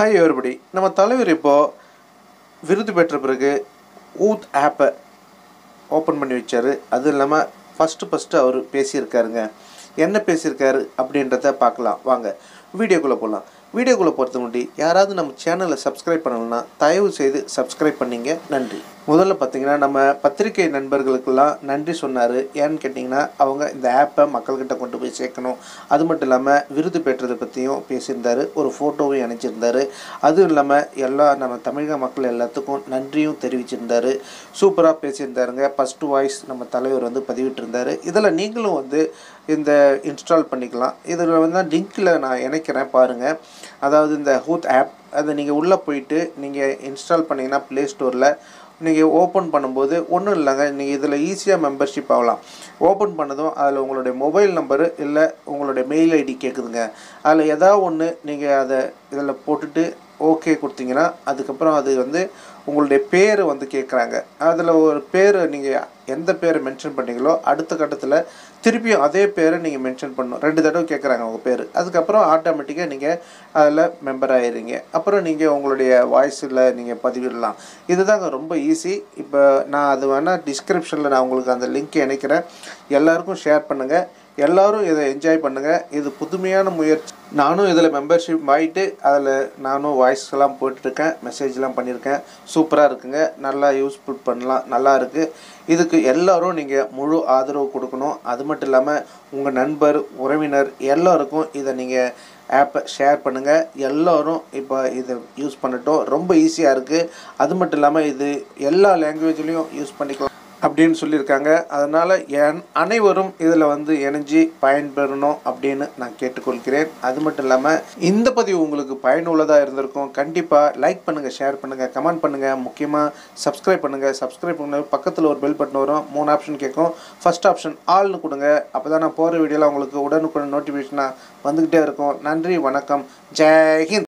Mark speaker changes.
Speaker 1: hi everybody நம்ம தலைவர் இப்போது விருது பெற்ற பிறகு ஊத் ஆப்பை ஓப்பன் பண்ணி வச்சார் அதுவும் இல்லாமல் ஃபஸ்ட்டு ஃபஸ்ட்டு அவர் பேசியிருக்காருங்க என்ன பேசியிருக்காரு அப்படின்றத பார்க்கலாம் வாங்க வீடியோக்குள்ளே போகலாம் வீடியோக்குள்ளே போகிறது முன்னாடி யாராவது நம்ம சேனலை சப்ஸ்கிரைப் பண்ணணும்னா தயவு செய்து சப்ஸ்கிரைப் பண்ணிங்க நன்றி முதல்ல பார்த்தீங்கன்னா நம்ம பத்திரிகை நண்பர்களுக்கெல்லாம் நன்றி சொன்னார் ஏன்னு கேட்டிங்கன்னா அவங்க இந்த ஆப்பை மக்கள்கிட்ட கொண்டு போய் சேர்க்கணும் அது மட்டும் இல்லாமல் விருது பெற்றதை பற்றியும் பேசியிருந்தார் ஒரு ஃபோட்டோவும் இணைச்சிருந்தார் அதுவும் இல்லாமல் எல்லா நம்ம தமிழக மக்கள் எல்லாத்துக்கும் நன்றியும் தெரிவிச்சிருந்தார் சூப்பராக பேசியிருந்தாருங்க ஃபஸ்ட்டு வாய்ஸ் நம்ம தலைவர் வந்து பதிவிட்டிருந்தார் இதில் நீங்களும் வந்து இந்த இன்ஸ்டால் பண்ணிக்கலாம் இதில் வந்து லிங்க்கில் நான் இணைக்கிறேன் பாருங்கள் அதாவது இந்த ஹூத் ஆப் அதை நீங்கள் உள்ளே போயிட்டு நீங்கள் இன்ஸ்டால் பண்ணிங்கன்னா ப்ளே ஸ்டோரில் நீங்கள் ஓப்பன் பண்ணும்போது ஒன்றும் இல்லைங்க நீங்கள் இதில் ஈஸியாக மெம்பர்ஷிப் ஆகலாம் ஓப்பன் பண்ணதும் அதில் உங்களுடைய மொபைல் நம்பரு இல்லை உங்களுடைய மெயில் ஐடி கேட்குதுங்க அதில் ஏதாவது ஒன்று நீங்கள் அதை இதில் போட்டுட்டு ஓகே கொடுத்தீங்கன்னா அதுக்கப்புறம் அது வந்து உங்களுடைய பேர் வந்து கேட்குறாங்க அதில் ஒரு பேர் நீங்கள் எந்த பேரை மென்ஷன் பண்ணீங்களோ அடுத்த கட்டத்தில் திருப்பியும் அதே பேரை நீங்கள் மென்ஷன் பண்ணணும் ரெண்டு தடவை கேட்குறாங்க உங்கள் பேர் அதுக்கப்புறம் ஆட்டோமேட்டிக்காக நீங்கள் அதில் மெம்பர் ஆயிடுறீங்க அப்புறம் நீங்கள் உங்களுடைய வாய்ஸில் நீங்கள் பதிவிடலாம் இதுதாங்க ரொம்ப ஈஸி இப்போ நான் அது வேணால் டிஸ்கிரிப்ஷனில் நான் உங்களுக்கு அந்த லிங்க் இணைக்கிறேன் எல்லாருக்கும் ஷேர் பண்ணுங்கள் எல்லாரும் இதை என்ஜாய் பண்ணுங்கள் இது புதுமையான முயற்சி நானும் இதில் மெம்பர்ஷிப் ஆகிட்டு அதில் நானும் வாய்ஸ்லாம் போட்டுருக்கேன் மெசேஜ்லாம் பண்ணியிருக்கேன் சூப்பராக இருக்குங்க நல்லா யூஸ்ஃபுல் பண்ணலாம் நல்லா இருக்குது இதுக்கு எல்லாரும் நீங்கள் முழு ஆதரவு கொடுக்கணும் அது மட்டும் இல்லாமல் உங்கள் நண்பர் உறவினர் எல்லாருக்கும் இதை நீங்கள் ஆப்பை ஷேர் பண்ணுங்கள் எல்லோரும் இப்போ இதை யூஸ் பண்ணட்டும் ரொம்ப ஈஸியாக இருக்குது அது மட்டும் இல்லாமல் இது எல்லா லாங்குவேஜ்லேயும் யூஸ் பண்ணிக்கலாம் அப்படின்னு சொல்லியிருக்காங்க அதனால் என் அனைவரும் இதில் வந்து இணைஞ்சி பயன்பெறணும் அப்படின்னு நான் கேட்டுக்கொள்கிறேன் அது மட்டும் இல்லாமல் இந்த பதிவு உங்களுக்கு பயனுள்ளதாக இருந்திருக்கும் கண்டிப்பாக லைக் பண்ணுங்கள் ஷேர் பண்ணுங்கள் கமெண்ட் பண்ணுங்கள் முக்கியமாக சப்ஸ்கிரைப் பண்ணுங்கள் சப்ஸ்கிரைப் பண்ண பக்கத்தில் ஒரு பெல் பட்டன் வரும் மூணு ஆப்ஷன் கேட்கும் ஃபஸ்ட் ஆப்ஷன் ஆல்னு கொடுங்க அப்போ தான் நான் போகிற வீடியோவில் உங்களுக்கு உடனுக்குடன் நோட்டிஃபிகேஷனாக வந்துக்கிட்டே இருக்கும் நன்றி வணக்கம் ஜெய் ஹிந்த்